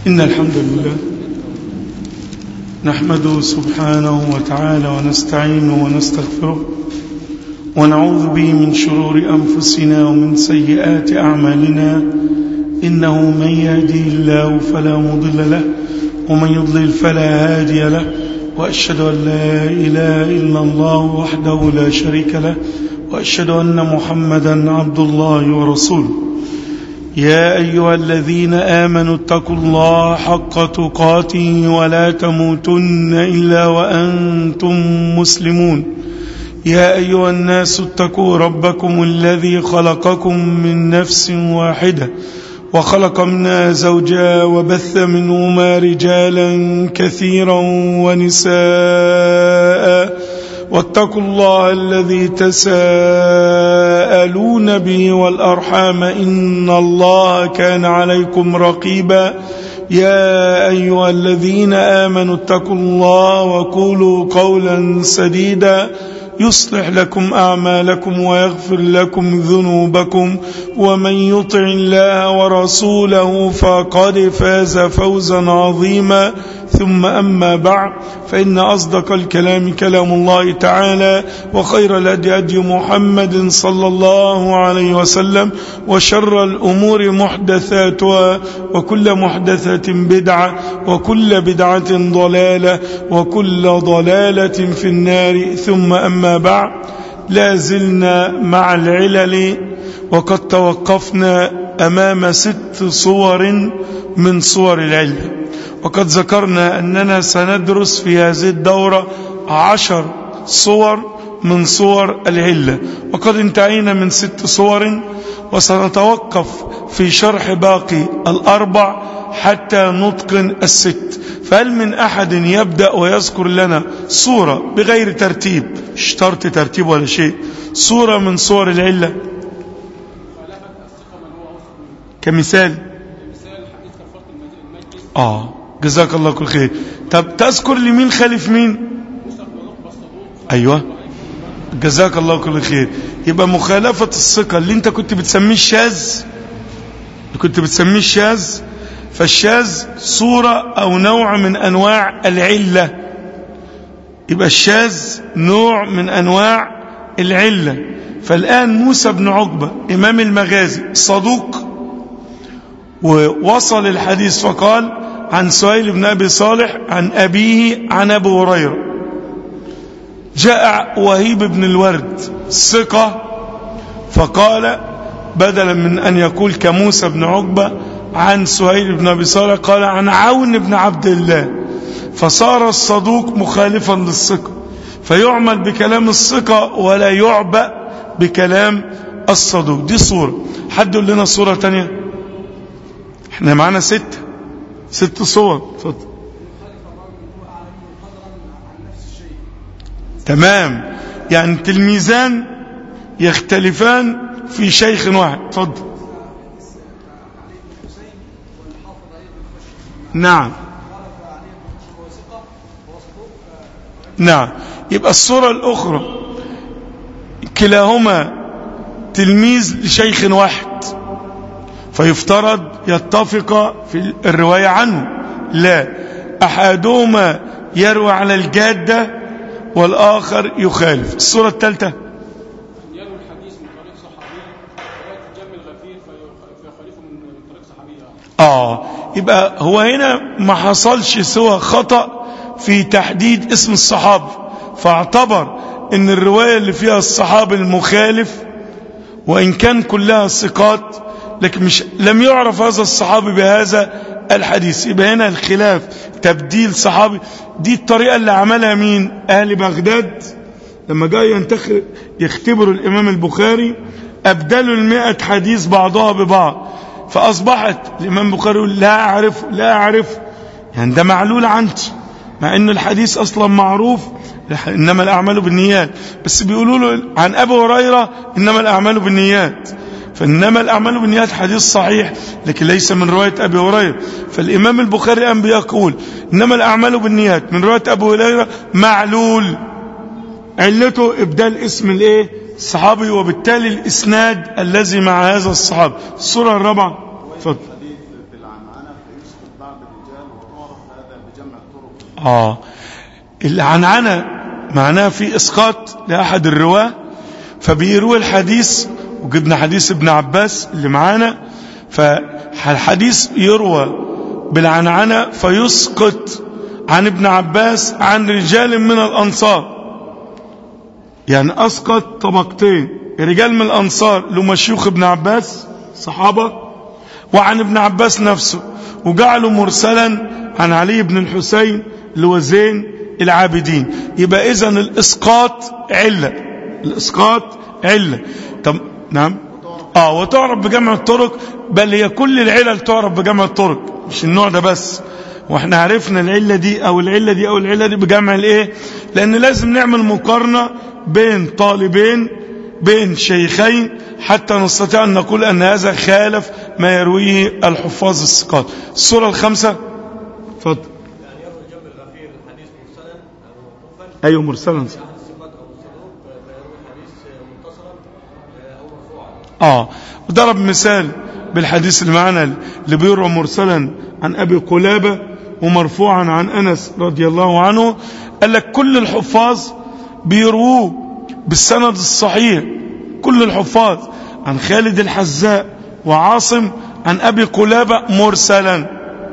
إن الحمد لله نحمده سبحانه وتعالى ونستعينه ونستغفره ونعوذ به من شرور أنفسنا ومن سيئات أعمالنا إنه من يهدي الله فلا مضل له ومن يضلل فلا هادي له وأشهد أن لا إله إلا الله وحده لا شريك له وأشهد أن محمدا عبد الله ورسوله يا أيها الذين آمنوا اتقوا الله حق تقاته ولا تموتن إلا وأنتم مسلمون يا أيها الناس اتقوا ربكم الذي خلقكم من نفس واحدة وخلق منها زوجا وبث منهما رجالا كثيرا ونساء واتقوا الله الذي تساءلون به والأرحام إن الله كان عليكم رقيبا يا أيها الذين آمنوا اتقوا الله وقولوا قولا سديدا يصلح لكم أعمالكم ويغفر لكم ذنوبكم ومن يطع الله ورسوله فقد فاز فوزا عظيما ثم أما بعد فإن أصدق الكلام كلام الله تعالى وخير الهدي هدي محمد صلى الله عليه وسلم وشر الأمور محدثاتها وكل محدثة بدعة وكل بدعة ضلالة وكل ضلالة في النار ثم أما بعد لا زلنا مع العلل وقد توقفنا أمام ست صور من صور العلم وقد ذكرنا أننا سندرس في هذه الدورة عشر صور من صور العلة وقد انتهينا من ست صور وسنتوقف في شرح باقي الأربع حتى نتقن الست فهل من أحد يبدأ ويذكر لنا صورة بغير ترتيب اشترط ترتيب ولا شيء صورة من صور العلة كمثال آه جزاك الله كل خير طب تذكر لمين خالف مين أيوة جزاك الله كل خير يبقى مخالفة الثقة اللي انت كنت بتسميه الشاذ كنت بتسميه الشاذ فالشاذ صورة أو نوع من أنواع العلة يبقى الشاذ نوع من أنواع العلة فالآن موسى بن عقبة إمام المغازي صدوق ووصل الحديث فقال عن سهيل بن أبي صالح عن أبيه عن أبي هريرة جاء وهيب بن الورد ثقة فقال بدلا من أن يقول كموسى بن عقبة عن سهيل بن أبي صالح قال عن عون بن عبد الله فصار الصدوق مخالفا للثقة فيعمل بكلام الثقة ولا يعبأ بكلام الصدوق دي صورة حد يقول لنا صورة تانية احنا معانا ستة ست صور اتفضل تمام يعني تلميذان يختلفان في شيخ واحد اتفضل نعم نعم يبقى الصورة الأخرى كلاهما تلميذ لشيخ واحد فيفترض يتفق في الرواية عنه لا أحدهما يروي على الجادة والآخر يخالف الصورة الثالثة يروي الحديث من طريق صحابي ويأتي جنب الغفير فيخالفه من طريق صحابي آه يبقى هو هنا ما حصلش سوى خطأ في تحديد اسم الصحابي فاعتبر ان الرواية اللي فيها الصحابي المخالف وإن كان كلها ثقات لكن مش لم يعرف هذا الصحابي بهذا الحديث يبقى هنا الخلاف تبديل صحابي دي الطريقة اللي عملها مين أهل بغداد لما جاء ينتخب يختبروا الإمام البخاري أبدلوا المئة حديث بعضها ببعض فأصبحت الإمام البخاري يقول لا أعرف لا أعرف يعني ده معلول عندي مع أن الحديث أصلا معروف إنما الأعمال بالنيات بس بيقولوا له عن أبي هريرة إنما الأعمال بالنيات فإنما الأعمال بالنيات حديث صحيح لكن ليس من رواية أبي هريرة فالإمام البخاري أن بيقول إنما الأعمال بالنيات من رواية أبي هريرة معلول علته إبدال اسم الإيه الصحابي وبالتالي الإسناد الذي مع هذا الصحابي الصورة الرابعة اتفضل حديث في العنعنة في يوسف بعض الرجال وتعرف هذا بجمع الطرق آه العنعنة معناها في إسقاط لأحد الرواة فبيروي الحديث وجبنا حديث ابن عباس اللي معانا فالحديث يروى بالعنعنة فيسقط عن ابن عباس عن رجال من الأنصار يعني أسقط طبقتين رجال من الأنصار لما شيوخ ابن عباس صحابة وعن ابن عباس نفسه وجعله مرسلا عن علي بن الحسين اللي هو زين العابدين يبقى إذا الإسقاط علة الإسقاط علة طب نعم آه وتعرف بجمع الطرق بل هي كل العلل تعرف بجمع الطرق مش النوع ده بس واحنا عرفنا العلة دي او العلة دي او العلة دي بجمع الايه لان لازم نعمل مقارنة بين طالبين بين شيخين حتى نستطيع ان نقول ان هذا خالف ما يرويه الحفاظ الثقات الصورة الخامسة اتفضل يعني يروي جنب الغفير الحديث مرسلا او موقوفا ايوه مرسلا احد الثقات او الصدوق فيروي الحديث متصلا او مرفوعا اه وضرب مثال بالحديث اللي معنا اللي بيروى مرسلا عن ابي قلابه ومرفوعا عن انس رضي الله عنه قال لك كل الحفاظ بيرووه بالسند الصحيح كل الحفاظ عن خالد الحذاء وعاصم عن ابي قلابه مرسلا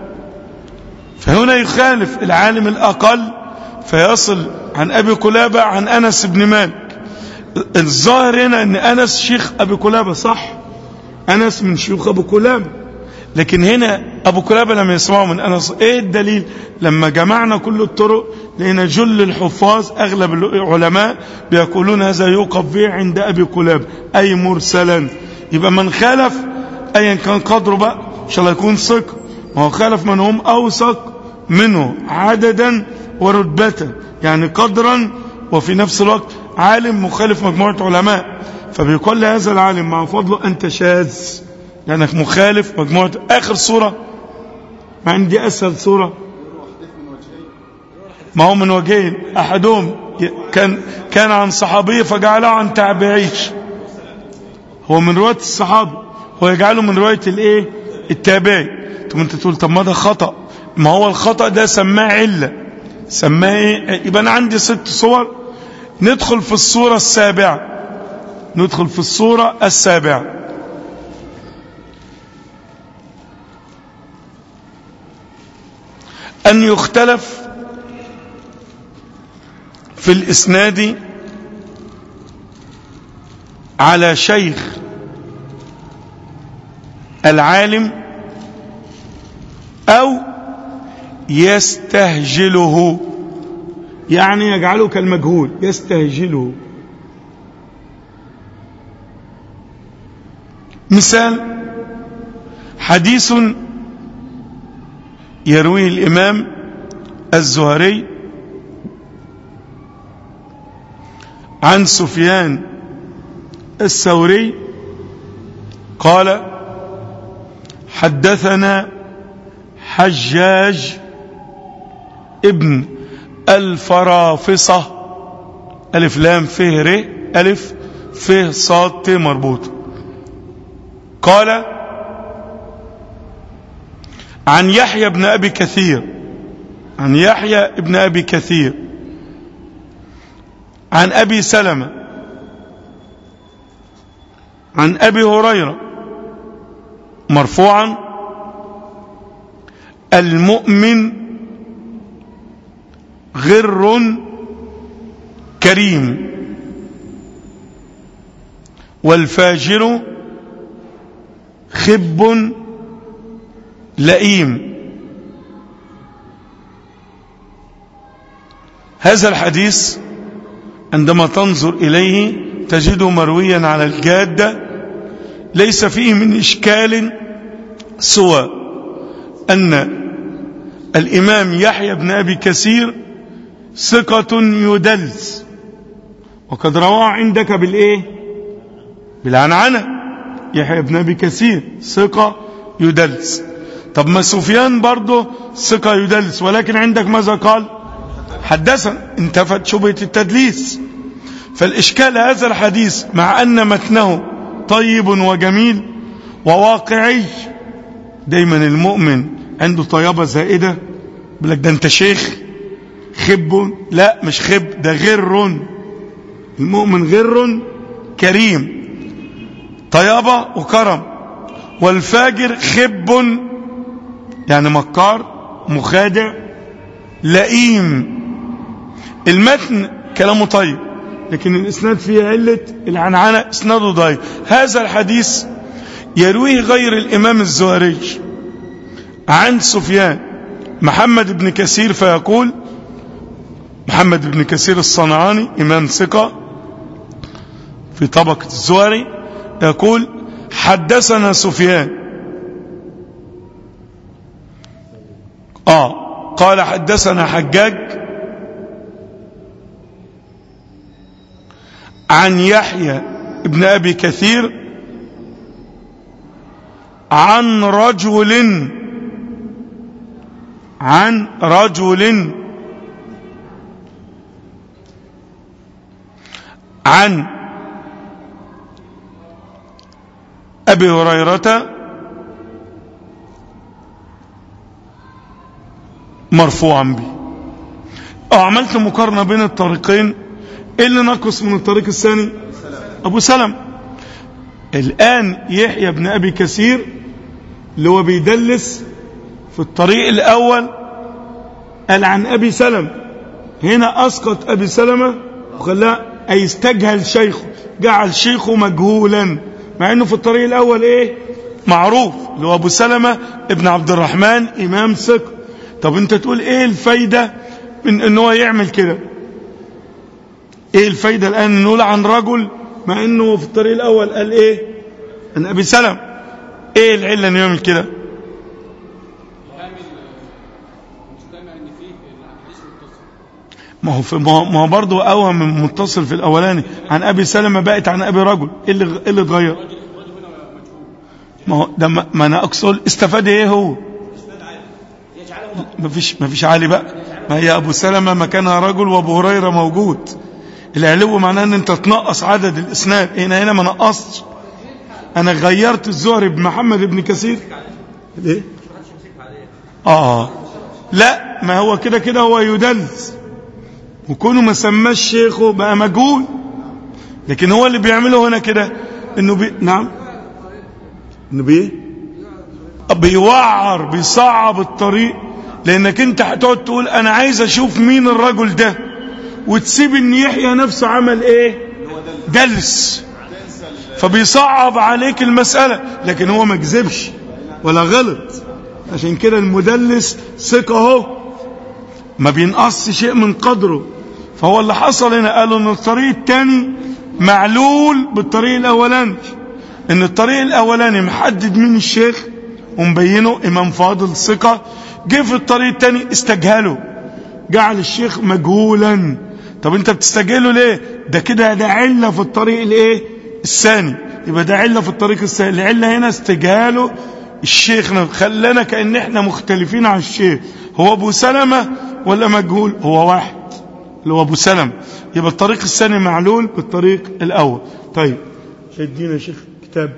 فهنا يخالف العالم الاقل فيصل عن ابي قلابه عن انس بن مالك الظاهر هنا ان انس شيخ ابي قلابه صح انس من شيوخ ابو قلابه لكن هنا ابو قلابه لم يسمعوا من انس ايه الدليل لما جمعنا كل الطرق لقينا جل الحفاظ اغلب العلماء بيقولون هذا يوقف به عند ابي قلابه اي مرسلا يبقى من خالف ايا كان قدره بقى ان شاء الله يكون ثقه ما هو خالف من هم اوثق منه عددا ورتبه يعني قدرا وفي نفس الوقت عالم مخالف مجموعة علماء فبيقول لهذا العالم مع فضله أنت شاذ لأنك مخالف مجموعة آخر صورة ما عندي أسهل صورة ما هو من وجهين أحدهم كان كان عن صحابي فجعله عن تابعيش هو من رواية الصحابي هو يجعله من رواية الايه التابعي ثم انت تقول طب ما ده خطأ ما هو الخطأ ده سماه علة سماه ايه يبقى انا عندي ست صور ندخل في الصورة السابعة ندخل في الصورة السابعة أن يختلف في الإسناد على شيخ العالم أو يستهجله يعني يجعله كالمجهول يستهجله مثال حديث يرويه الإمام الزهري عن سفيان الثوري قال حدثنا حجاج ابن الفرافصة ألف لام فه ر ألف فه صاد ت مربوط قال عن يحيى بن أبي كثير عن يحيى بن أبي كثير عن أبي سلمة عن أبي هريرة مرفوعا المؤمن غر كريم والفاجر خب لئيم هذا الحديث عندما تنظر إليه تجده مرويا على الجادة ليس فيه من إشكال سوى أن الإمام يحيى بن أبي كثير ثقة يدلس وقد رواه عندك بالإيه بالعنعنة يحيى بن أبي كثير ثقة يدلس طب ما سفيان برضه ثقة يدلس ولكن عندك ماذا قال حدثا انتفت شبهة التدليس فالإشكال هذا الحديث مع أن متنه طيب وجميل وواقعي دايما المؤمن عنده طيابة زائدة بيقول لك ده انت شيخ خب لا مش خب ده غر المؤمن غر كريم طيابة وكرم والفاجر خب يعني مكار مخادع لئيم المتن كلامه طيب لكن الإسناد فيه علة العنعنة إسناده ضعيف هذا الحديث يرويه غير الإمام الزهري عن سفيان محمد بن كثير فيقول محمد بن كثير الصنعاني إمام ثقة في طبقة الزهري يقول حدثنا سفيان آه قال حدثنا حجاج عن يحيى ابن أبي كثير عن رجل عن رجل عن أبي هريرة مرفوعا به أو عملت مقارنة بين الطريقين إيه اللي نقص من الطريق الثاني أبو سلم الآن يحيى بن أبي كثير اللي هو بيدلس في الطريق الأول قال عن أبي سلم هنا أسقط أبي سلمة وخلاه أي استجهل شيخه جعل شيخه مجهولا مع أنه في الطريق الأول إيه معروف اللي هو أبو سلمة ابن عبد الرحمن إمام ثقة طب أنت تقول إيه الفايدة من أنه هو يعمل كده إيه الفايدة الآن نقول عن رجل مع أنه في الطريق الأول قال إيه عن أبي سلم إيه العلة أنه يعمل كده كامل مجتمع ان فيه الحديث متصل ما هو في ما هو- ما هو برضه اوهم من متصل في الاولاني عن ابي سلمة بقت عن ابي رجل ايه اللي ايه اللي اتغير الرجل الرجل هنا مجهول ما هو ده ما ما انا اقصد استفاد ايه هو ما فيش ما فيش عالي بقى ما هي ابو سلمة مكانها رجل وابو هريره موجود العلو معناه ان انت تنقص عدد الاسناد هنا هنا ما نقصتش انا غيرت الزهري بمحمد بن كثير ليه اه لا ما هو كده كده هو يدلس وكونه ما سماش شيخه بقى مجهول لكن هو اللي بيعمله هنا كده انه بي... نعم انه بيه بيوعر بيصعب الطريق لانك انت هتقعد تقول انا عايز اشوف مين الرجل ده وتسيب ان يحيى نفسه عمل ايه دلس فبيصعب عليك المسألة لكن هو ما كذبش ولا غلط عشان كده المدلس ثقة اهو ما بينقص شيء من قدره فهو اللي حصل هنا قالوا ان الطريق الثاني معلول بالطريق الاولاني ان الطريق الاولاني محدد مين الشيخ ومبينه امام فاضل ثقة جه في الطريق الثاني استجهله جعل الشيخ مجهولا طب انت بتستجهله ليه ده كده ده علة في الطريق الايه الثاني يبقى ده علة في الطريق الثاني العلة هنا استجهاله الشيخ خلانا كأن احنا مختلفين عن الشيخ هو ابو سلمة ولا مجهول هو واحد اللي هو ابو سلمة يبقى الطريق الثاني معلول بالطريق الاول طيب ادينا يا شيخ كتاب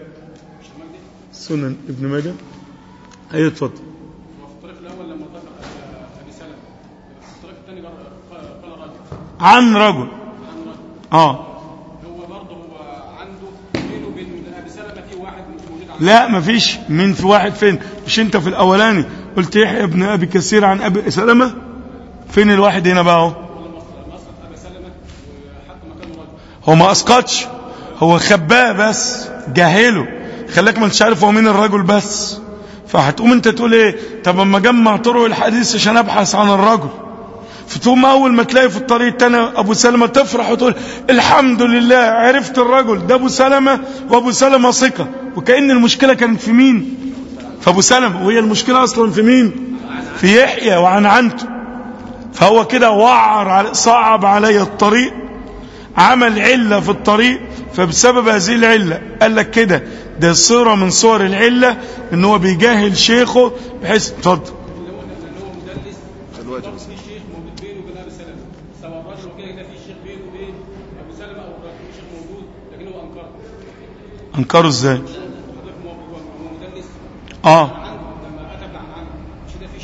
سنن ابن ماجه اي اتفضل هو في الطريق الاول لما ذكر أبي- ابي سلمه في الطريق الثاني قال قال رجل عن رجل عن رجل اه هو برضه هو عنده بينه وبين ابي سلمه في واحد مش موجود عنده لا مفيش مين في واحد فين مش انت في الاولاني قلت يحيى ابن ابي كثير عن ابي سلمة فين الواحد هنا بقى اهو مسقط ابي سلمه وحتى مكانه رجل هو ما اسقطش هو خباه بس جاهله خلاك ما انتش عارف هو مين الرجل بس فهتقوم انت تقول ايه طب اما اجمع طرق الحديث عشان ابحث عن الرجل فتقوم اول ما تلاقي في الطريق التاني ابو سلمة تفرح وتقول الحمد لله عرفت الرجل ده ابو سلمة وابو سلمة ثقة وكأن المشكلة كانت في مين في ابو سلمة وهي المشكلة اصلا في مين في يحيى وعن عنته فهو كده وعر على صعب علي الطريق عمل علة في الطريق فبسبب هذه العلة قال لك كده ده صورة من صور العلة ان هو بيجاهل شيخه بحيث اتفضل اللي هو لان هو مدلس برضه في شيخ موجود بينه وبين ابي سلمه سواء الرجل وكده كده في شيخ بينه وبين ابو سلمه او الرجل في شيخ موجود لكن هو انكره انكروا ازاي حضرتك هو هو هو مدلس اه عنه لما اتى عن عنه مش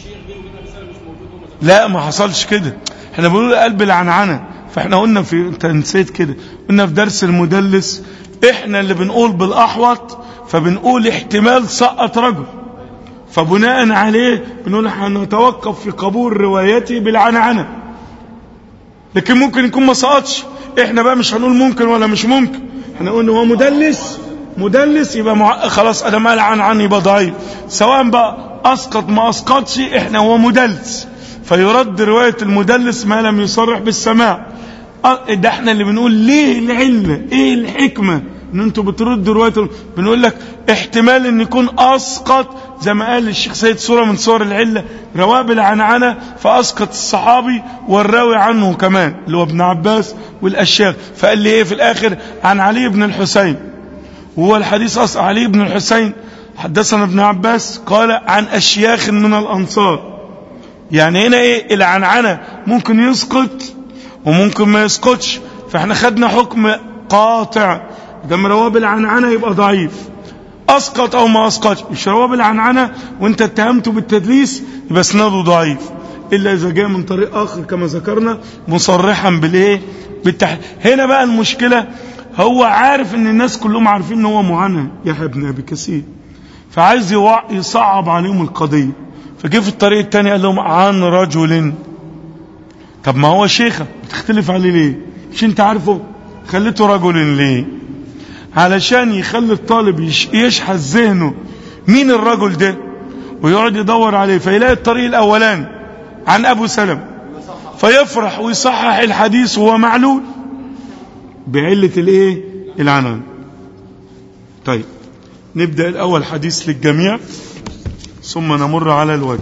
شيخ بينه وبين ابي سلمه مش موجود هم لا ما حصلش كده احنا بنقول قلب العنعنة فاحنا قلنا في انت نسيت كده قلنا في درس المدلس احنا اللي بنقول بالاحوط فبنقول احتمال سقط رجل فبناء عليه بنقول احنا نتوقف في قبول روايته بالعنعنة لكن ممكن يكون ما سقطش احنا بقى مش هنقول ممكن ولا مش ممكن احنا قلنا هو مدلس مدلس يبقى مع... خلاص انا ما عن عن يبقى ضعيف سواء بقى اسقط ما اسقطش احنا هو مدلس فيرد رواية المدلس ما لم يصرح بالسماع أه، ده احنا اللي بنقول ليه العلة ايه الحكمة ان انتوا بتردوا رواية ال- بنقول لك احتمال ان يكون اسقط زي ما قال الشيخ سيد صورة من صور العلة رواه بالعنعنة فاسقط الصحابي والراوي عنه كمان اللي هو ابن عباس والاشياخ فقال لي ايه في الاخر عن علي بن الحسين وهو الحديث أصلا علي بن الحسين حدثنا ابن عباس قال عن أشياخ من الأنصار يعني هنا إيه العنعنة ممكن يسقط وممكن ما يسقطش فاحنا خدنا حكم قاطع ده رواه بالعنعنة يبقى ضعيف أسقط أو ما أسقطش مش رواه بالعنعنة وانت اتهمته بالتدليس يبقى اسناده ضعيف إلا إذا جاء من طريق آخر كما ذكرنا مصرحا بالإيه بالتح... هنا بقى المشكلة هو عارف ان الناس كلهم عارفين ان هو معنى يحيى ابن ابي كثير فعايز يوع- يصعب عليهم القضية فجه في الطريق الثاني قال لهم عن رجل طب ما هو شيخة بتختلف عليه ليه مش انت عارفه خليته رجل ليه علشان يخلي الطالب يش- يشحذ ذهنه مين الرجل ده ويقعد يدور عليه فيلاقي الطريق الاولاني عن ابو سلم فيفرح ويصحح الحديث وهو معلول بعلة الايه العنان طيب نبدأ الأول حديث للجميع ثم نمر على الواجب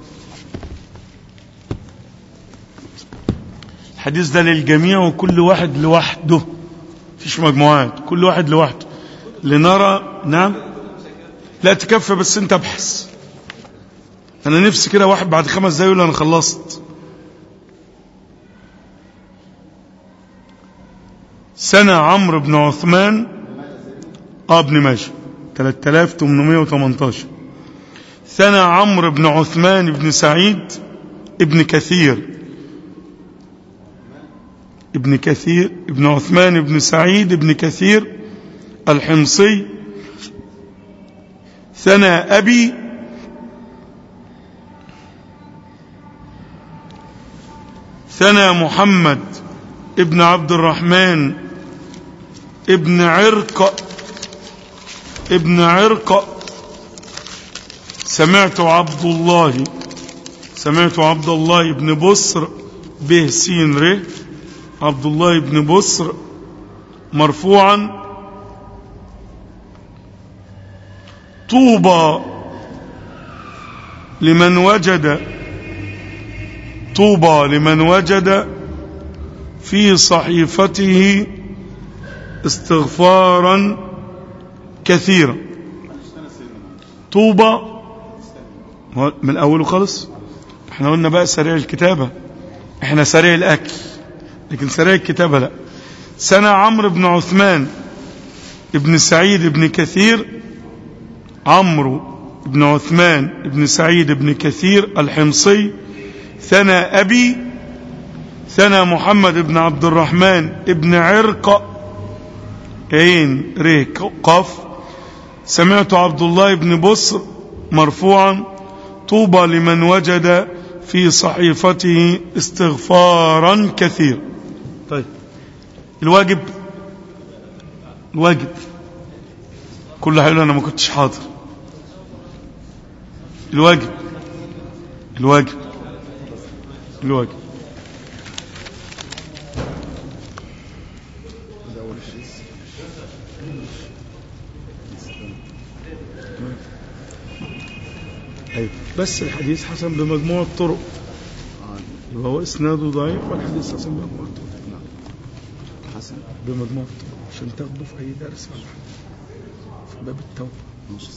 الحديث ده للجميع وكل واحد لوحده مفيش مجموعات كل واحد لوحده لنرى نعم لا تكفى بس انت ابحث انا نفسي كده واحد بعد خمس دقايق يقول انا خلصت سنة عمرو بن عثمان اه ابن ماجه 3818 سنة عمرو بن عثمان بن سعيد ابن كثير ابن كثير ابن عثمان بن سعيد ابن كثير الحمصي سنة أبي سنة محمد ابن عبد الرحمن ابن عرق ابن عرق سمعت عبد الله سمعت عبد الله بن بصر به سين ر عبد الله بن بصر مرفوعا طوبى لمن وجد طوبى لمن وجد في صحيفته استغفارا كثيرا طوبى هو من أوله خالص احنا قلنا بقى سريع الكتابة احنا سريع الأكل لكن سريع الكتابة لا سنة عمرو بن عثمان ابن سعيد ابن كثير عمرو بن عثمان ابن سعيد ابن كثير الحمصي ثنى أبي ثنى محمد بن عبد الرحمن ابن عرق عين ريك قف سمعت عبد الله بن بصر مرفوعا طوبى لمن وجد في صحيفته استغفارا كثير طيب الواجب الواجب كل هيقول انا ما كنتش حاضر الواجب الواجب الواجب أيوة. بس الحديث حسن بمجموع الطرق يبقى هو اسناده ضعيف والحديث حسن بمجموع الطرق حسن بمجموع الطرق عشان تاخده في اي درس ولا حاجه في باب التوبه ماشي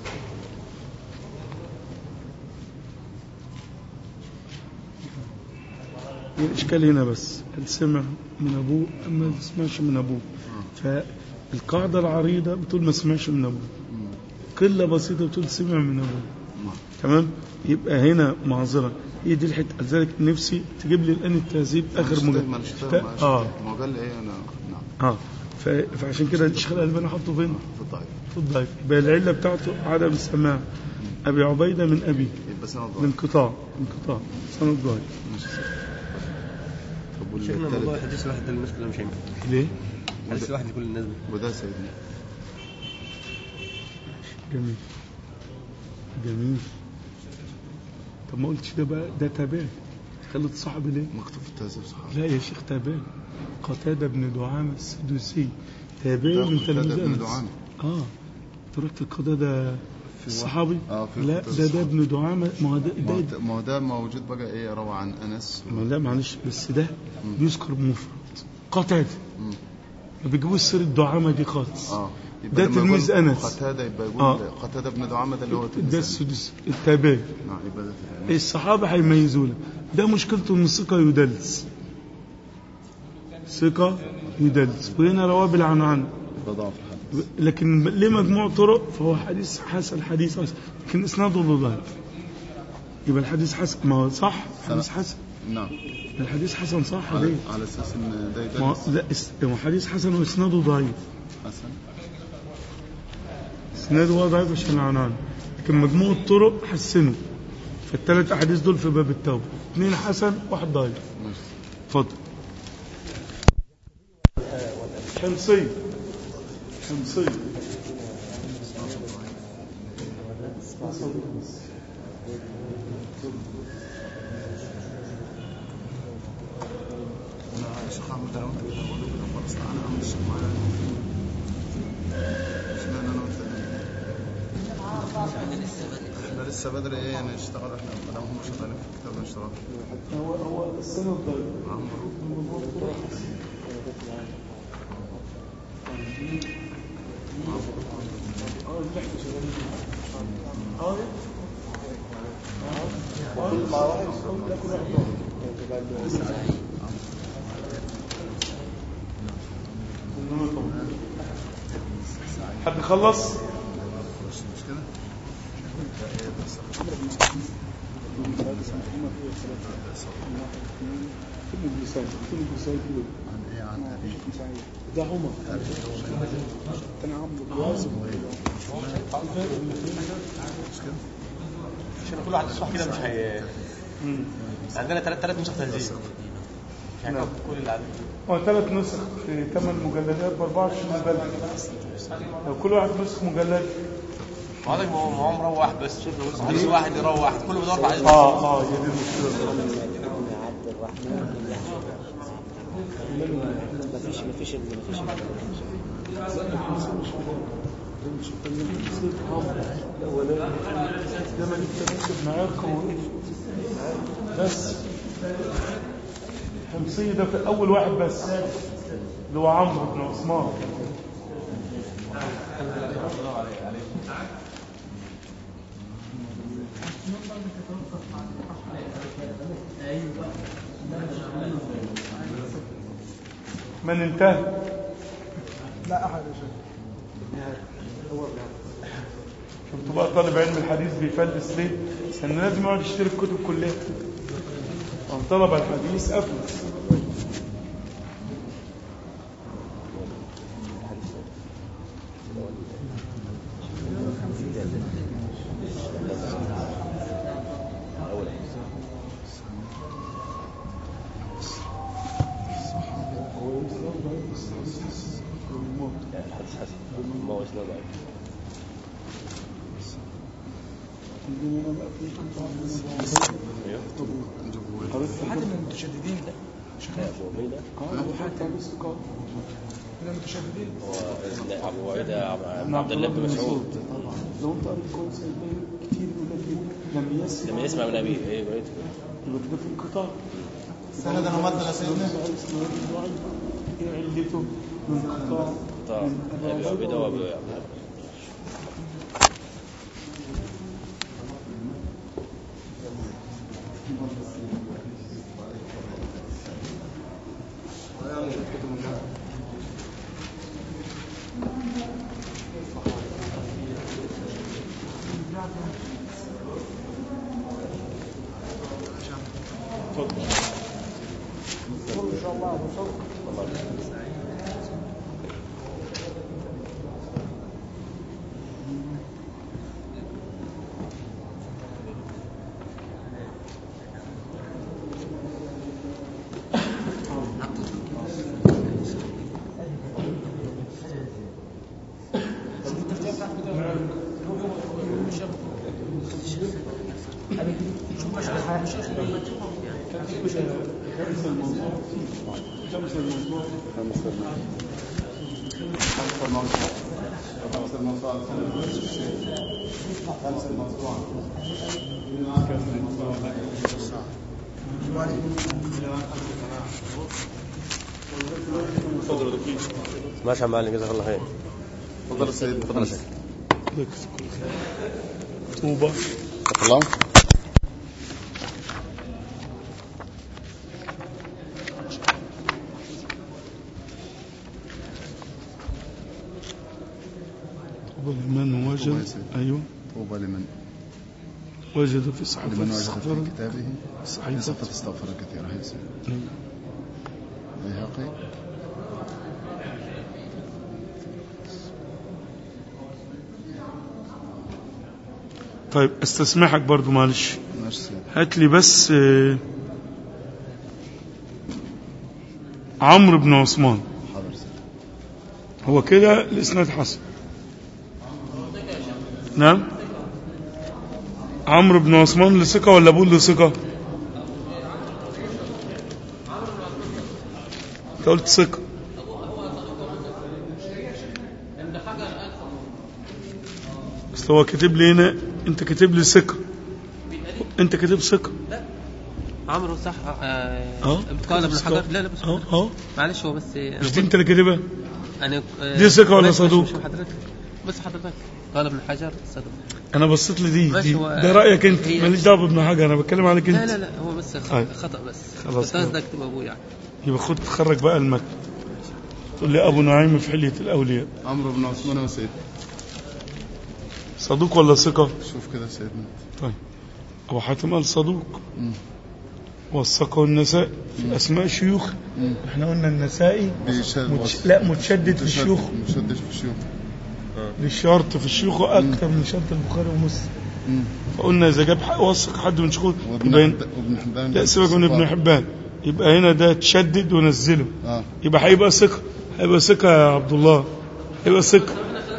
الإشكال هنا بس هل سمع من أبوه أم ما سمعش من أبوه فالقاعدة العريضة بتقول ما سمعش من أبوه قلة بسيطة بتقول سمع من أبوه تمام يبقى هنا معذرة هي دي الحته لذلك نفسي تجيب لي الان التهذيب اخر مجلد ماليش ف- فاهم معلش. اه ما هو قال لي ايه انا نعم اه ف- فعشان كده الشيخ الالباني حطه فين؟ في الضعيف في الضعيف يبقى العله بتاعته عدم السماع ابي عبيده من ابي يبقى سنة ضعيف الانقطاع انقطاع سند ضعيف ماشي طب شيخنا موضوع والتالت الحديث الواحد ده المشكله مش هينفع ليه؟ الحديث الواحد لكل الناس وده سيدنا جميل جميل طب ما قلتش ده بقى ده تابعي خلت صاحبي ليه؟ مكتوب في التهذيب صحيح لا يا شيخ تابعي قتادة بن دعامة السدوسي تابعي ده من قتادة تلميذ بن أنس دعامة. اه تركت القتادة الصحابي آه، في لا قتادة ده ده الصحابي. ابن دعامة ما هو ده, ما هو ده ده- ما هو ده موجود بقى ايه روى عن انس ما لا معلش بس ده مم. بيذكر بمفرد قتادة مم. ما بيجيبوش سيرة دعامة دي خالص اه ده لما تلميذ يقول أنس. قتادة يبقى يقول آه. قتادة بن دعامة ده اللي هو تلميذ ده أنس. السدوسي التابعي نعم يبقى ده تلميذ. الصحابة هيميزوا لك ده مشكلته ان الثقة يدلس ثقة يدلس وهنا رواه بالعنعن ده ضعف الحديث لكن ليه مجموع طرق فهو حديث حسن حديث حسن لكن اسناده له ضعيف يبقى الحديث حسن ما هو صح حديث حسن نعم الحديث حسن صح على, ليه على اساس ان ده ما يدرس لا اس- هو حديث حسن واسناده ضعيف حسن اسناده هو ضعيف عشان العنعن لكن مجموع الطرق حسنه فالثلاث احاديث دول في باب التوبه اثنين حسن واحد ضعيف ماشي اتفضل شمسية شمسية انا شيخ احمد انا وانت كده بقول لك كده خلاص تعالى اعمل الشيخ معايا اشمعنى انا وانت احنا لسه بدري ايه يعني نشتغل احنا ما دام هم شغالين في كتاب الاشتراك هو هو السنة الضعيف معاهم اه اللي احنا شغالين فيه. اه اه مع واحد لا كل واحد ضعيف. حد خلص؟ مش كده عن ايه عن ابي ده عمر عشان كل واحد يصبح كده مش هي عندنا ثلاث ثلاث نسخ تنزيل مش هيكفي كل اللي عندنا هو ثلاث نسخ في ثمان مجلدات ب 24 مجلد لو كل واحد نسخ مجلد وهذا ما هو ما هو مروح بس شوف لو حديث واحد يروح واحد كله بيدور على حديث اه اه هي دي المشكله مفيش مفيش مفيش ده ما جبت نكتب معاه قوي بس حمصية ده في أول واحد بس اللي هو عمرو بن عثمان من انتهى لا أحد شفت بقى طالب علم الحديث بيفلس ليه؟ لأنه لازم يقعد يشتري الكتب كلها أو طلب الحديث أفلس ما هو اسناد ضعيف حد من المتشددين ده ابو عبيده من المتشددين هو لا، ابو عبيده عب- عبد الله بن مسعود لو انت قريت كويس هتلاقي كتير يقول لك إيه؟ لم يسمع لما يسمع من ابيه ايه بقيت يبقى كده في انقطاع سند انا مادة سيدنا ايه علته من انقطاع طب ابي عبيده وابو ماشي يا معلم جزاك الله خير تفضل السيد تفضل يا شيخ طوبة الله طوبى لمن وجد طوبى يا سيدي. أيوه طوبى لمن وجد في صحيفة لمن وجد في استغفر كتابه صحيفة صفة استغفر كثيرة هي سيدي أيوه. بيهقي طيب استسمحك برضو معلش ماشي سيدي هات لي بس آه، عمرو بن عثمان حاضر سيدي هو كده الاسناد حسن نعم عمرو بن عثمان اللي ثقة ولا ابوه اللي ثقة انت قلت ثقة اصل هو كاتب لي هنا انت كاتب لي ثقة انت كاتب ثقة عمرو صح اه اه قال ابن حجر لا لا بس اه اه معلش هو بس مش دي انت اللي كاتبها انا آه، دي ثقة ولا ماشي، ماشي، صدوق؟ ماشي، حضرتك بس حضرتك قال ابن حجر صدوق انا بصيت لدي ماشي، دي هو- ده رايك انت هي- ماليش دعوه بابن حاجه انا بتكلم عليك انت لا لا لا هو بس خ- طيب. خطا بس خلاص. كنت قصدك تبقى ابوه يعني يبقى خد تخرج بقى المتن تقول لي ابو نعيم في حليه الاولياء عمرو بن عثمان يا سيدي صدوق ولا ثقه شوف كده سيدنا طيب ابو حاتم قال صدوق مم. والثقه والنساء في اسماء شيوخ مم. احنا قلنا النسائي بيشد متش... لا متشدد في الشيوخ مشدد في الشيوخ للشرط في الشيوخ اكثر من شرط البخاري ومسلم مم. فقلنا اذا جاب حق وثق حد من شيوخ وابن يبقى حب- وابن حبان لا سيبك من ابن حبان يبقى هنا ده تشدد ونزله اه يبقى هيبقى ثقة هيبقى ثقة يا عبد الله هيبقى ثقة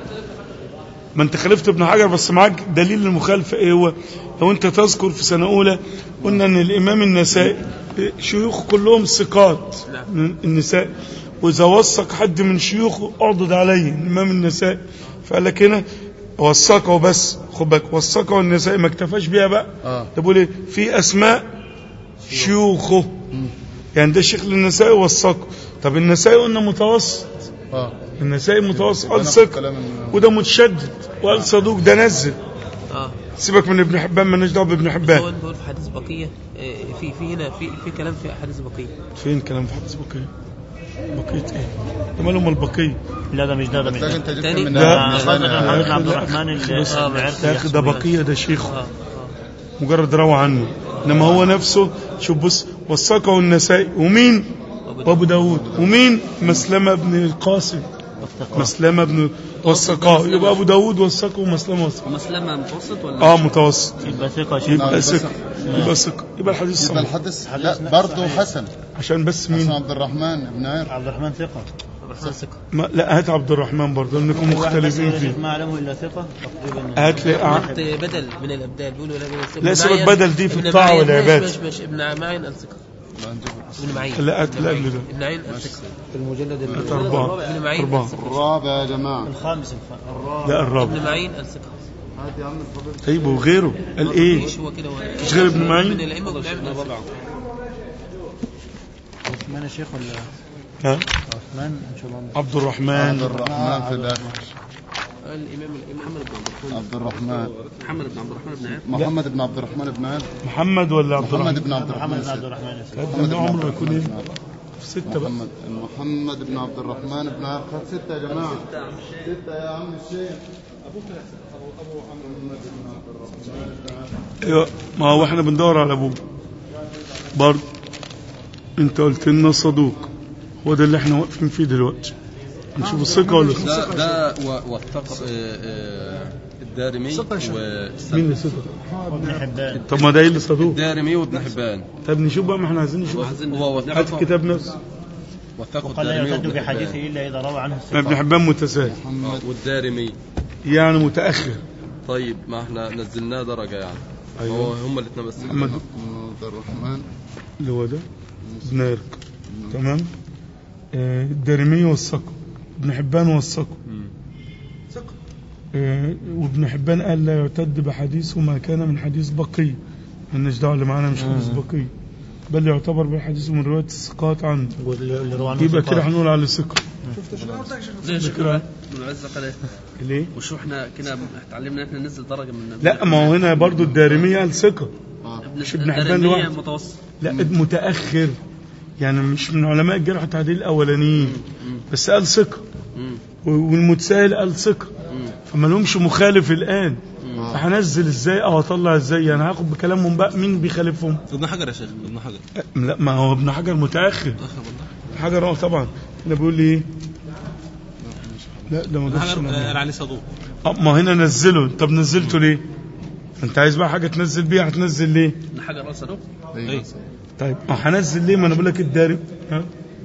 ما انت خالفت ابن حجر بس معاك دليل المخالفة ايه هو لو انت تذكر في سنة اولى قلنا ان الامام النسائي شيوخ كلهم ثقات من النساء واذا وثق حد من شيوخه اعضد عليه الامام النسائي فقال لك هنا وثقه بس خد بالك وثقه والنسائي ما اكتفاش بيها بقى اه ده بيقول ايه في اسماء شيوخه يعني ده شيخ للنسائي وثقه طب النسائي قلنا متوسط اه النسائي متوسط يبقى قال نفس ثقه كلام ال- وده متشدد وقال صدوق ده نزل اه سيبك من ابن حبان مالناش دعوه بابن هو حبان انت بقول في حديث بقيه آه، في في هنا في في كلام في حديث بقيه فين كلام في حديث بقيه بقيه ايه ده مالهم البقيه لا ده مش ده ده مش محتاج ده انت تاني؟ جبت من لا. من- محمد بن محمد بن عبد لا. الرحمن اللي بص. اللي عرف يا اخي ده يحسب بقيه ده شيخه اه اه مجرد روى عنه انما هو نفسه شوف بص وثقه النسائي ومين وابو داود ومين مسلمه بن القاسم مسلمه بن وثقاه يبقى ابو داود وثقه ومسلمه وثقه مسلمة متوسط ولا اه متوسط يبقى ثقة شيخ يبقى نعم، ثقه يبقى ثقه يبقى الحديث يبقى صحيح الحدث لا برضه حسن عشان بس حسن مين عبد الرحمن بن عير عبد الرحمن ثقة الرحمن ثقة ما لا هات عبد الرحمن برضه انكم واحد بس مختلفين يا شيخ فيه ما علمه إلا ثقة تقريبا هات لي أع- رحت بدل من الابدال بيقولوا لا بس لا، ابن سيبك معين- بدل دي في ابن الطاعة معين- والعباد. ماشي ماشي ابن معين الثقة لا نجيب ابن معين لا، هات ابن لا، معين. قبل ده. ابن معين الثقة في المجلد هات أربعة ابن معين أربعة الثقة. الرابع يا جماعه الخامس الخ- الرابع لا الرابع ابن معين الثقة هات يا عم الفضيل طيب وغيره قال ايه ايش هو كده هو مش غير ابن معين؟ من الائمة ابن معين الثقة. عثمان يا شيخ ولا ها عثمان إن شاء الله عبد الرحمن عبد الرحمن في الاخر الامام محمد بن عبد الرحمن عبد الرحمن محمد بن عبد الرحمن بن عير محمد بن عبد الرحمن بن عير محمد ولا عبد محمد الرحمن بن عبد محمد الرحمن بن عبد سيد. الرحمن يا سيدي. محمد ده عمره يكون ايه في ستة بقى محمد محمد بن عبد الرحمن بن عير خد ستة يا جماعة ستة يا عم الشيخ ايوه ما هو احنا بندور على ابوه برضه انت قلت لنا صدوق هو ده اللي احنا واقفين فيه دلوقتي نشوف الثقة ولا ده ده و- وثق آه، آه، الدارمي مين والسلمي اللي ثقة ابن حبان طب ما ده ايه اللي صدوق الدارمي وابن حبان طب نشوف بقى ما احنا عايزين نشوف هو هات وثقه الكتاب نفسه وثقه وقال لا الدارمي يعتد وابن بحديثه حبان الا اذا روى عنه ابن الثقات حبان متساهل والدارمي يعني متأخر طيب ما احنا نزلناه درجة يعني أيوة. هو هم الاثنين بس محمد عبد الرحمن اللي هو ده ابن ارك تمام آه، الدارمي والثقة ابن حبان والثقة آه، وابن حبان قال لا يعتد بحديثه ما كان من حديث بقي مالناش دعوه اللي معانا مش حديث بقي بل يعتبر بالحديث من روايه الثقات عنه واللي روى عنه يبقى الثقات. كده هنقول عليه ثقه زي كده. شكرا من العزة قال ليه؟ وشو احنا كنا اتعلمنا احنا ننزل درجة من لا ما هو هنا برضو الدارمي قال ثقه ابن مش ابن حبان الدارمية لوحده. متوسط لا متاخر يعني مش من علماء الجرح والتعديل الاولانيين بس قال ثقه مم. والمتسائل قال ثقه مم. فما لهمش مخالف الان فهنزل ازاي او اطلع ازاي يعني هاخد بكلامهم بقى مين بيخالفهم ابن حجر يا شيخ ابن حجر لا ما هو ابن حجر متاخر حجر اه طبعا هنا بيقول لي ايه لا ده ما ابن جابش حجر أنا. قال عليه صدوق اه ما هنا نزله طب نزلته ليه انت عايز بقى حاجه تنزل بيها هتنزل ليه ابن حجر قال صدوق ايوه طيب ما هنزل ليه ما انا بقول لك الدارم ها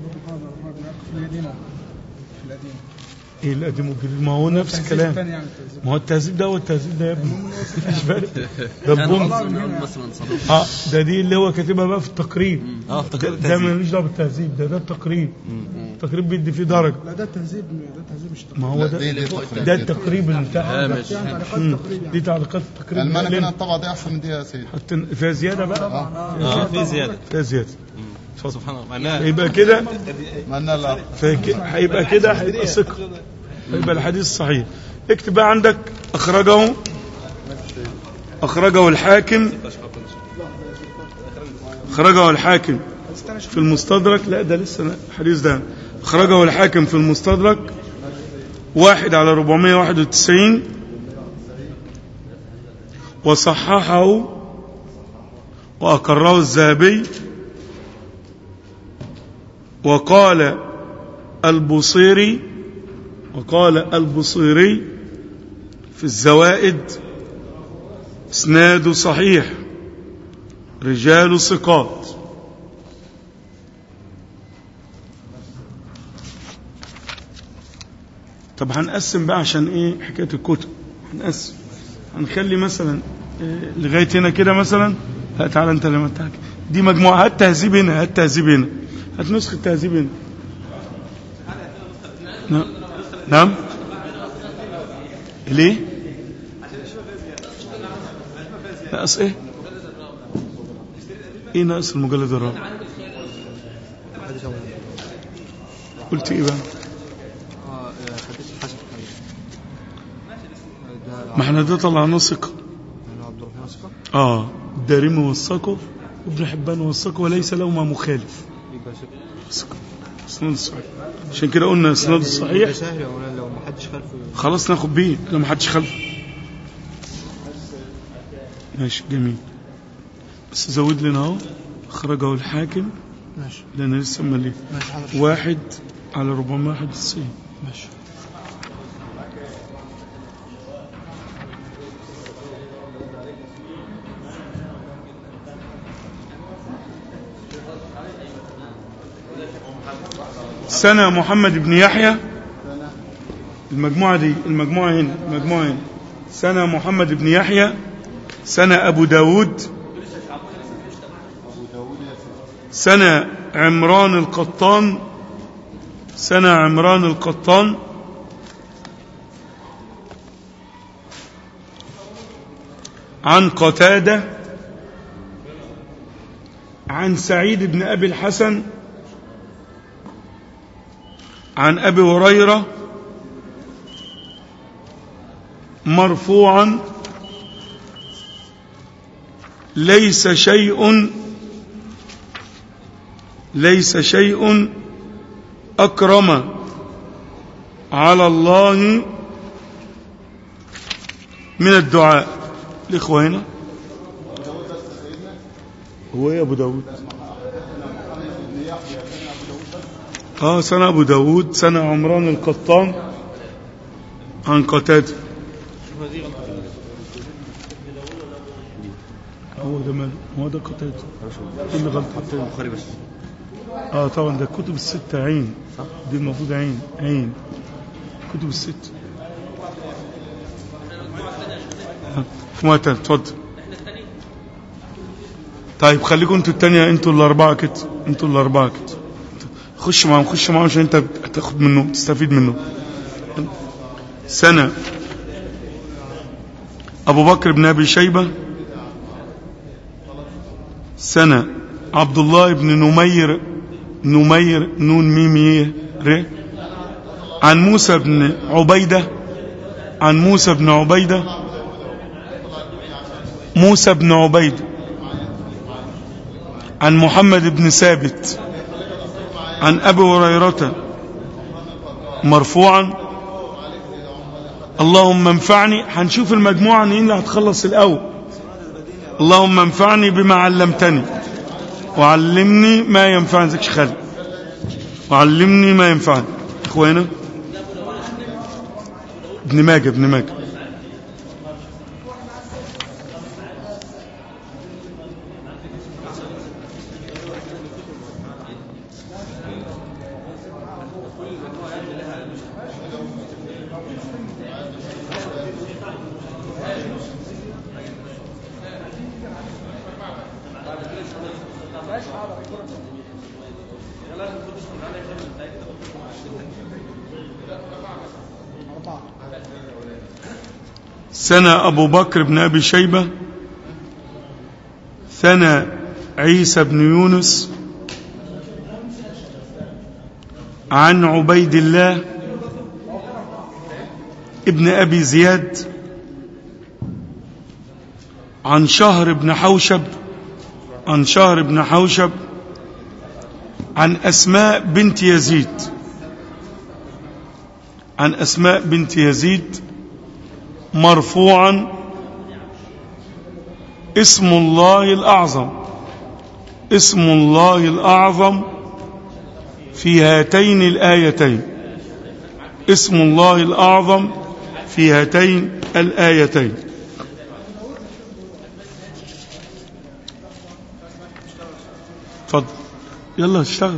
ايه القديم والجديد ما هو نفس الكلام ما هو التهذيب ده هو التهذيب ده يا ابني مش فارق ده كان البوم قصدي نقول مثلا صدوق اه ده دي اللي هو كاتبها بقى في التقريب اه ده, افتكرت ده ملوش دعوه بالتهذيب ده ده التقريب التقريب بيدي فيه درجه لا ده التهذيب ده التهذيب مش ما هو لا، دي- ده دي تقريب. ده التقريب بتاع هامش مم. دي تعليقات التقريب المعنى اللي كان الطبعة دي احسن من دي يا سيدي حاطين فيها زياده بقى اه في زياده فيها زياده سبحان الله معناها يبقى كده معنى لا فك- هيبقى كده هيبقى ثقه هيبقى الحديث صحيح اكتب بقى عندك اخرجه اخرجه الحاكم اخرجه الحاكم في المستدرك لا ده لسه الحديث ده اخرجه الحاكم في المستدرك واحد على 491 وصححه وأقره الذهبي وقال البصيري وقال البصيري في الزوائد اسناد صحيح رجال ثقات طب هنقسم بقى عشان ايه حكايه الكتب هنقسم هنخلي مثلا إيه، لغايه هنا كده مثلا لا تعالى انت لما تحكي دي مجموعه هات تهذيب هنا هات تهذيب هنا هات نسخه تهذيب هنا نعم نعم ليه ناقص ايه ايه ناقص المجلد الرابع قلت ايه بقى حديث الحسن ما احنا ده طلعناه ثقه عبد الرحمن صفا اه الدارمي وثقه وابن حبان وثقه وليس لهما مخالف يبقى ثقه اسناد الصحيح عشان كده قلنا اسناد الصحيح سهل يا مولانا لو ما حدش خلفه خلاص ناخد بيه لو ما حدش خلفه ماشي جميل بس زود لنا اهو اخرجه الحاكم ماشي لان لسه مليه ماشي حاضر واحد على 491 ماشي سنة محمد بن يحيى المجموعة دي المجموعة هنا المجموعة هنا سنة محمد بن يحيى سنة أبو داود سنة عمران القطان سنة عمران القطان عن قتادة عن سعيد بن أبي الحسن عن أبي هريرة مرفوعا ليس شيء ليس شيء أكرم على الله من الدعاء الإخوة هنا هو ايه ابو داود اه سنة ابو داود سنة عمران القطان عن قتادة هو ده مال هو ده قتادة ايه اللي غلط البخاري بس اه طبعا ده الكتب الستة عين دي المفروض عين عين كتب الست ما تاني اتفضل طيب خليكم انتوا التانية انتوا الأربعة كده انتوا الأربعة كده خش معاهم خش معاهم عشان انت هتاخد منه تستفيد منه سنة أبو بكر بن أبي شيبة سنة عبد الله بن نمير نمير نون ميمي ر عن موسى بن عبيدة عن موسى بن عبيدة موسى بن عبيدة عن محمد بن ثابت عن أبي هريرة مرفوعا اللهم انفعني هنشوف المجموعة مين اللي هتخلص الأول اللهم انفعني بما علمتني وعلمني ما ينفعني زكش خالد وعلمني ما ينفعني اخوانا ابن ماجه ابن ماجه سنة أبو بكر بن أبي شيبة سنة عيسى بن يونس عن عبيد الله ابن أبي زياد عن شهر بن حوشب عن شهر بن حوشب عن أسماء بنت يزيد عن أسماء بنت يزيد مرفوعا اسم الله الأعظم اسم الله الأعظم في هاتين الآيتين اسم الله الأعظم في هاتين الآيتين اتفضل يلا اشتغل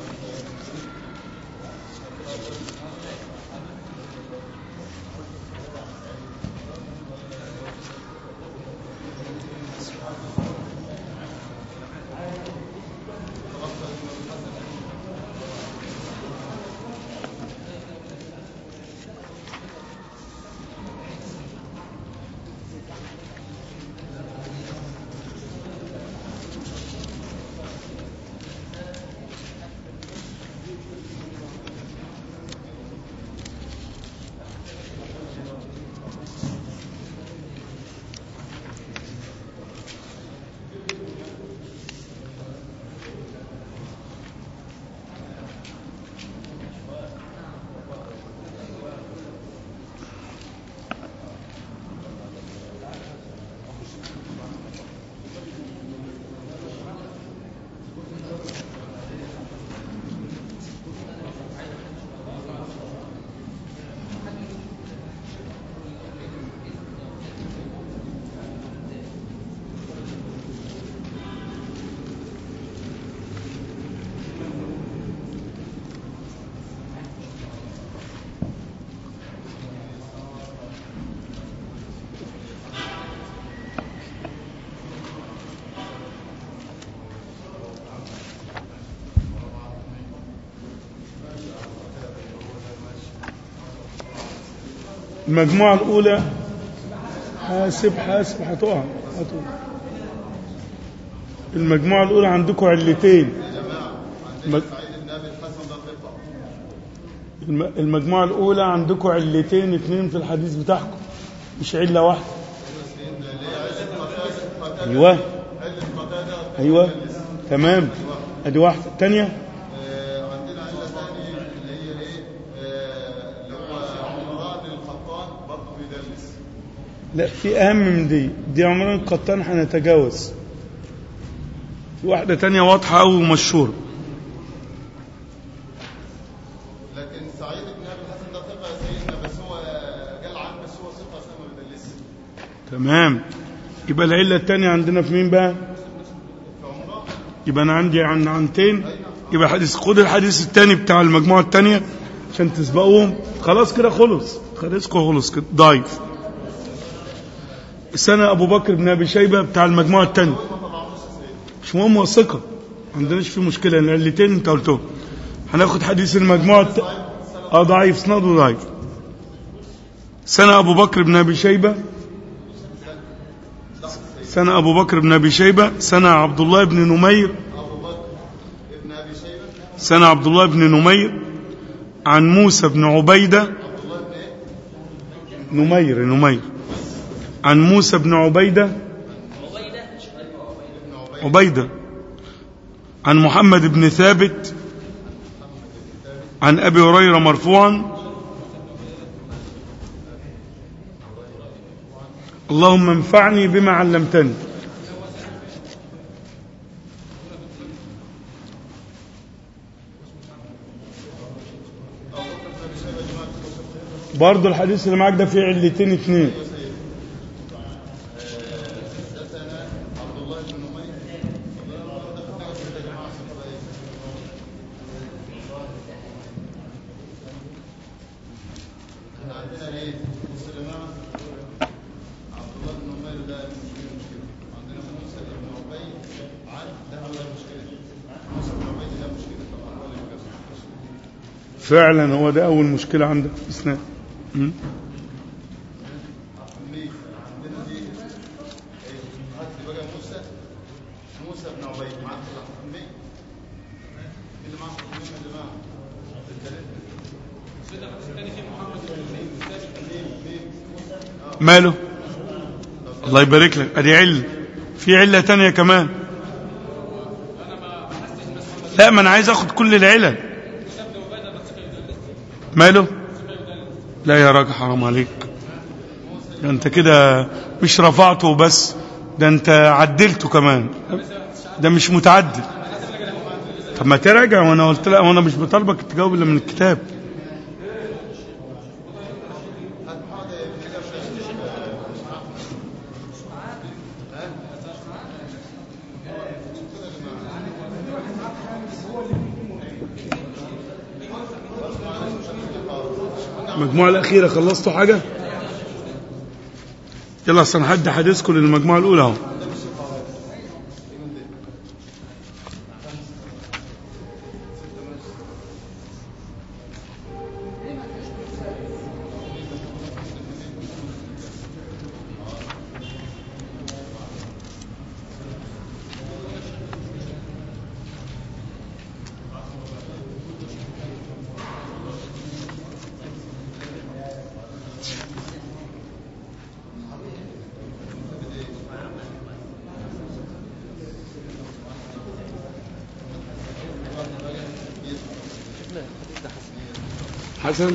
المجموعة الأولى حاسب حاسب هتقع هتقع المجموعة الأولى عندكم علتين المج- الم- المجموعة الأولى عندكم علتين اتنين في الحديث بتاعكم مش علة واحدة أيوة أيوة تمام أدي واحدة الثانية عندنا علة ثانية اللي هي ايه؟ آه، اللي هو عمران القطان برضه بيدلس لا في أهم من دي دي عمران القطان هنتجاوز في واحدة تانية واضحة أو مشهورة لكن سعيد بن ابي الحسن ده ثقه يا سيدنا بس هو قال عنه بس هو ثقه اسامه ما بيدلسش تمام يبقى العلة التانية عندنا في مين بقى يبقى أنا عندي عن عنتين يبقى حديث خد الحديث التاني بتاع المجموعة التانية عشان تسبقوهم خلاص كده خلص خلصكم خلص كده ضايف سنة أبو بكر بن أبي شيبة بتاع المجموعة التانية مش مهم هو ثقة ما عندناش فيه مشكلة لأن العلتين أنت قلتهم هناخد حديث المجموعة الت... اه ضعيف سنده ضعيف سنة أبو بكر بن أبي شيبة سنة أبو بكر بن أبي شيبة سنة عبد الله بن نمير ابن ابي شيبه سنة عبد الله بن نمير عن موسى بن عبيدة نمير نمير عن موسى بن عبيدة عبيدة عن محمد بن ثابت عن أبي هريرة مرفوعا اللهم انفعني بما علمتني برضه الحديث اللي معاك ده فيه علتين اتنين عبد الله بن نمير احنا عندنا ايه بص يا جماعه عبد الله بن نمير ده مش فيه مشكله عندنا موسى بن عبيد عن ده هو المشكله موسى بن عبيد ده مشكله طبعا هو اللي بيجيب فعلا هو ده أول مشكلة عندك في الإسناد م? ليه؟ عندنا دي ايه؟ هات لي بقى موسى موسى بن عبيد معاه في الحكمية مين اللي معاه في الحكمية يا جماعة؟ الثلاثة سيدنا الحديث الثاني فيه محمد بن ثابت ماله الله يبارك لك ادي علة في علة تانية كمان لا ما انا عايز اخد كل العلل ماله لا يا راجل حرام عليك ده انت كده مش رفعته بس ده انت عدلته كمان ده مش متعدل طب ما تراجع وانا قلت لا وانا مش بطالبك تجاوب الا من الكتاب المجموعة الأخيرة خلصتوا حاجة؟ يلا أصل أنا هدي حديثكم للمجموعة الأولى أهو حسن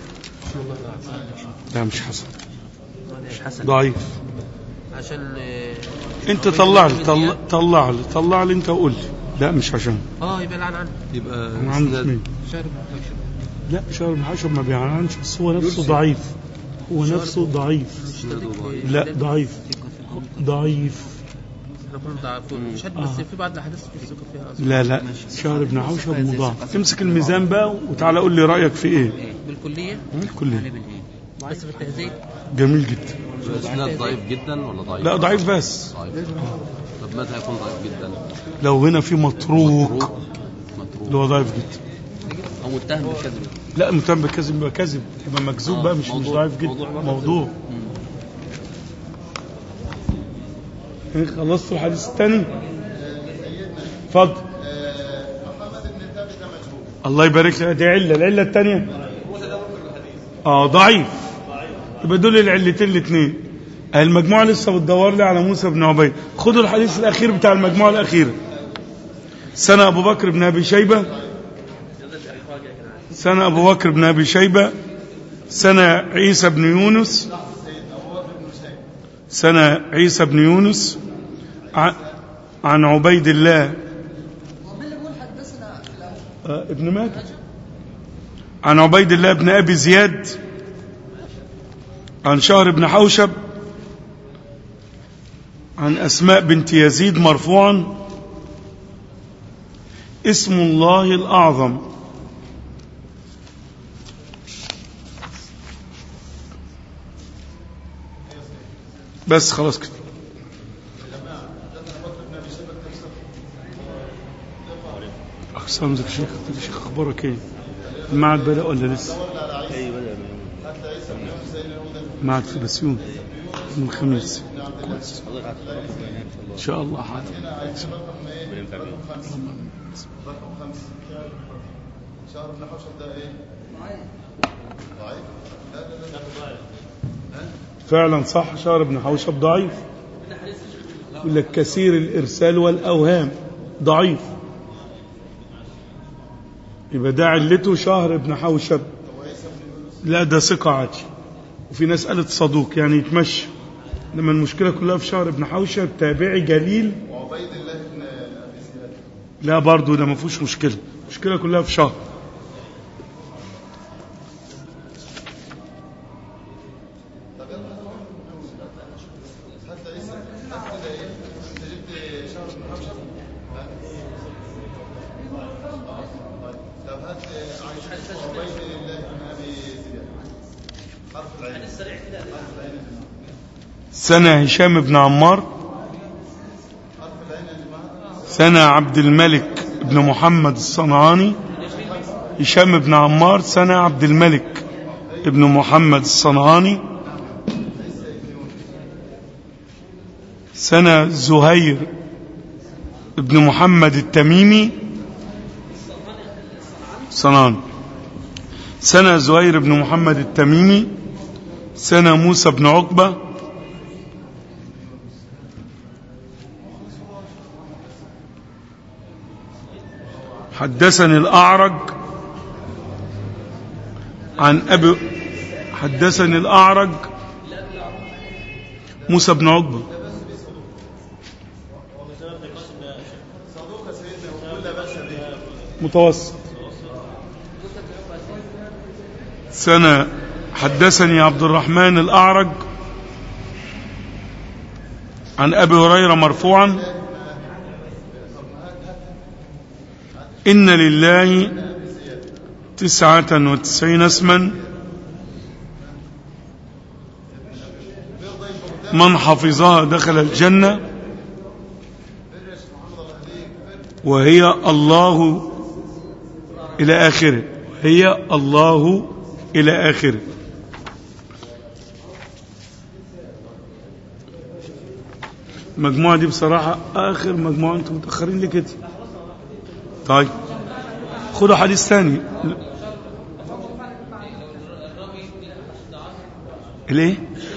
لا مش حسن مش حسن ضعيف عشان آه، انت طلع لي طلع, طلع لي طلع لي انت وقول لي لا مش عشان اه يبقى لعن عنه يبقى انا عندي اثنين شهر بن حشر لا شهر بن حشر ما بيعنش بس هو نفسه ضعيف هو نفسه ضعيف لا ضعيف ضعيف احنا كنا ضعفون مش عارف بس في بعض الاحاديث في الثقه فيها أصلاً. لا لا شهر بن حوشب مضاعف امسك الميزان بقى وتعالى قول لي رايك في ايه بالكليه الكلية بس في التهذيب جميل جدا الاسناد ضعيف جدا ولا ضعيف؟ لا ضعيف بس ضعيف طب متى يكون ضعيف جدا؟ لو هنا في متروك متروك اللي هو ضعيف جدا او متهم بالكذب لا متهم بالكذب يبقى كذب يبقى مكذوب آه، بقى مش مش موضوع- ضعيف جدا موضوع بقى موضوع إيه، خلصتوا الحديث الثاني اتفضل محمد بن ثابت ده مجهول الله يبارك لك دي عله العله الثانيه اه ضعيف يبقى دول العلتين الاثنين المجموعه لسه بتدور لي على موسى بن عبيد خدوا الحديث الاخير بتاع المجموعه الاخيره سنه ابو بكر بن ابي شيبه سنه ابو بكر بن ابي شيبه سنه عيسى بن يونس سنه عيسى بن يونس ع- عن عبيد الله آه، ابن ماجه عن عبيد الله بن أبي زياد عن شهر بن حوشب عن أسماء بنت يزيد مرفوعا اسم الله الأعظم بس خلاص كده أقسام ذلك شيخ ذلك شيخ أخبارك إيه المعهد بدأ ولا لسه معهد في بسيون من الخميس كويس إن شاء الله حاضر رقم خمسة شهر ابن حوشب ده ايه؟ ضعيف لا لا لا فعلا صح شهر ابن حوشب ضعيف يقول لك كثير الإرسال والأوهام ضعيف يبقى ده علته شهر ابن حوشب لا ده ثقة عادي وفي ناس قالت صدوق يعني يتمشى لما المشكلة كلها في شهر ابن حوشب تابعي جليل وعبيد الله بن ابي زياد لا برضه ده ما فيهوش مشكلة المشكلة كلها في شهر حتى عيسى حتى كده ايه؟ انت جبت شهر ابن حوشب؟ ها؟ طب هات عايشة وعبيد الله بن ابي زياد حرف العين حرف العين يا جماعة. سنة هشام بن عمار حرف العين يا جماعة سنة عبد الملك بن محمد الصنعاني هشام بن عمار سنة عبد الملك بن محمد الصنعاني سنة زهير بن محمد التميمي صنعاني سنة زهير بن محمد التميمي سنة موسى بن عقبة حدثني الأعرج عن أبي حدثني الأعرج موسى بن عقبة متوسط سنة حدثني عبد الرحمن الأعرج عن أبي هريرة مرفوعا إن لله تسعة وتسعين اسما من حفظها دخل الجنة وهي الله إلى آخره هي الله إلى آخره المجموعة دي بصراحة آخر مجموعة أنتم متأخرين ليه كده طيب خدوا حديث ثاني ليه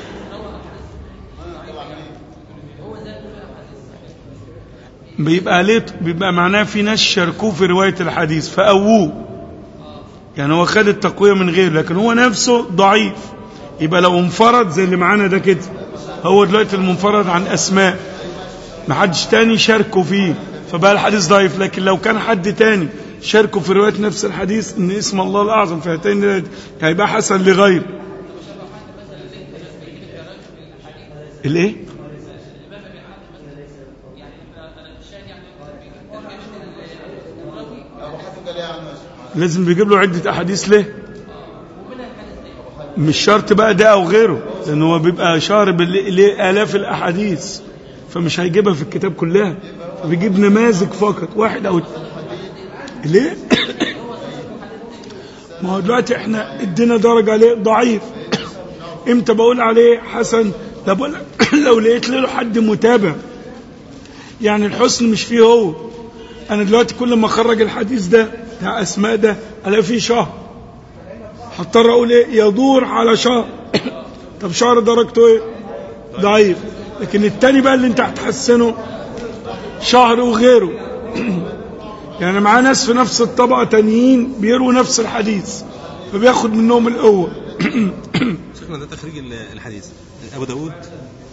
بيبقى ليه بيبقى معناه في ناس شاركوه في رواية الحديث فقووه يعني هو خد التقوية من غيره لكن هو نفسه ضعيف يبقى لو انفرد زي اللي معانا ده كده هو دلوقتي المنفرد عن أسماء ما حدش تاني شاركه فيه فبقى الحديث ضعيف لكن لو كان حد تاني شاركه في رواية نفس الحديث ان اسم الله الأعظم في هاتين هيبقى حسن لغير الايه ابو حاتم ده ليه يا عم لازم بيجيب له عدة أحاديث ليه مش شرط بقى ده أو غيره لأن هو بيبقى شارب ال- ليه آلاف الأحاديث فمش هيجيبها في الكتاب كلها فبيجيب نماذج فقط واحد أو ليه ما هو دلوقتي احنا ادينا درجة عليه ضعيف امتى بقول عليه حسن ده بقول لو لقيت له حد متابع يعني الحسن مش فيه هو انا دلوقتي كل ما اخرج الحديث ده بتاع اسماء ده الاقي فيه شهر هضطر اقول ايه يدور على شهر طب شهر درجته ايه ضعيف لكن التاني بقى اللي انت هتحسنه شهر وغيره يعني معاه ناس في نفس الطبقة تانيين بيروا نفس الحديث فبياخد منهم القوة شيخنا ده تخريج ال- الحديث ابو داود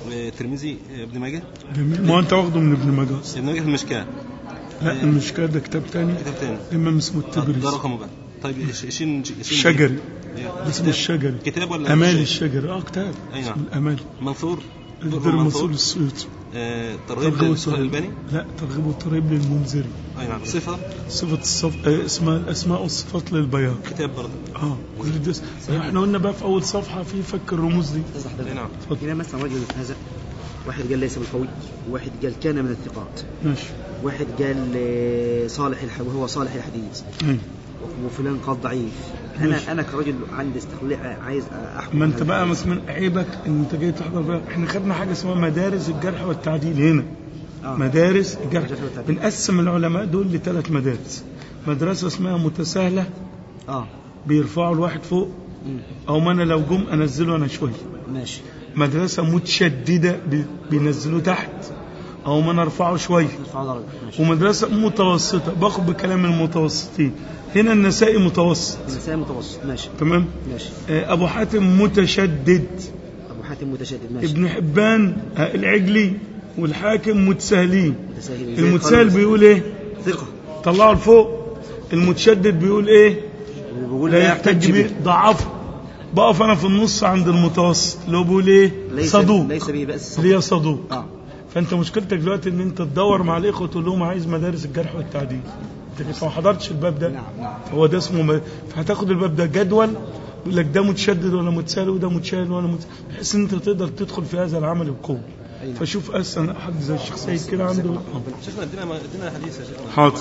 آه، الترمذي آه، ابن ماجه جميل ما انت واخده من ابن ماجه ابن ماجه في المشكاه لا المشكاه ده كتاب تاني كتاب تاني امام اسمه ده التبريز رقمه بقى طيب ش- شين شين الشجري أيوة. اسمه الشجري كتاب ولا امال شيء؟ الشجري اه كتاب أي نعم. اسمه الامال منثور الدر منصور السيوطي آه، ترغيب ترغيب للشيخ الألباني لا ترغيب الترغيب للمنذري اي نعم صفه صفة الصف آه، اسمها الأسماء والصفات للبيان كتاب برضه اه كل ده س- احنا قلنا بقى في أول صفحة في فك الرموز دي اي نعم هنا مثلا رجل هذا واحد قال ليس بالقوي وواحد قال كان من الثقات ماشي واحد قال آه، صالح الح... وهو صالح الحديث مم. وفلان قال ضعيف ماشي. انا انا كرجل عندي استقلاع عايز احكم ما على انت بقى الحديث. مس- من عيبك ان انت جاي تحضر بقى احنا خدنا حاجة اسمها مدارس الجرح والتعديل هنا آه. مدارس الجرح الجرح والتعديل. بنقسم العلماء دول لثلاث مدارس مدرسة اسمها متساهلة اه بيرفعوا الواحد فوق مم. او ما انا لو جم انزله انا شويه ماشي مدرسة متشددة بي- بينزلوه تحت او ما انا ارفعه شويه ارفع درجه ماشي ومدرسة متوسطة باخد بكلام المتوسطين هنا النسائي متوسط النساء متوسط ماشي تمام ماشي آه، أبو حاتم متشدد ابو حاتم متشدد ماشي ابن حبان آه، العجلي والحاكم متساهلين متساهل زي المتساهل القلم. بيقول ايه ثقه طلعه لفوق المتشدد بيقول ايه بيقول لا يحتج به ضعفه بقف انا في النص عند المتوسط اللي هو بيقول ايه ليس صدوق ليس به بأس اللي هي صدوق اه فانت مشكلتك دلوقتي ان انت تدور مع الاخوه تقول لهم عايز مدارس الجرح والتعديل انت ما حضرتش الباب ده نعم نعم هو ده اسمه م... فهتاخد الباب ده جدول يقول لك ده متشدد ولا متساهل وده متشاهل ولا مت... بحيث ان انت تقدر تدخل في هذا العمل بقوه فشوف اصلا حد زي الشيخ سيد كده عنده آه. شيخنا ادينا ادينا حديث يا شيخنا حاضر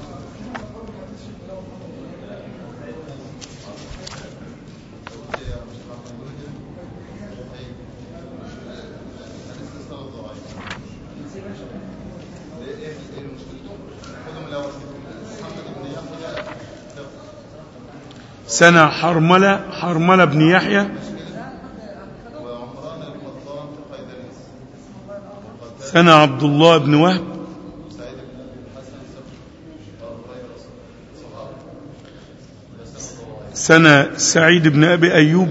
سنة حرملة حرملة بن يحيى سنة عبد الله بن وهب سنة سعيد بن أبي أيوب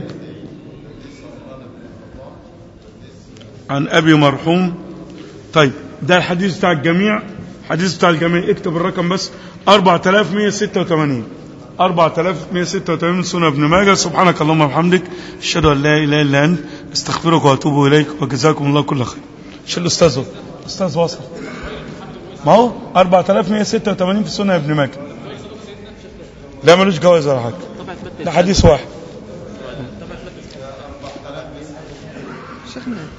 عن أبي مرحوم طيب ده الحديث بتاع الجميع حديث بتاع الجميع اكتب الرقم بس 4186 4186 سنة ابن ماجه سبحانك اللهم وبحمدك أشهد أن لا إله إلا أنت استغفرك وأتوب إليك وجزاكم الله كل خير شو الأستاذ وصل الأستاذ وصل ما هو 4186 في سنة ابن ماجه لا ملوش جواز ولا حاجة ده حديث واحد شيخنا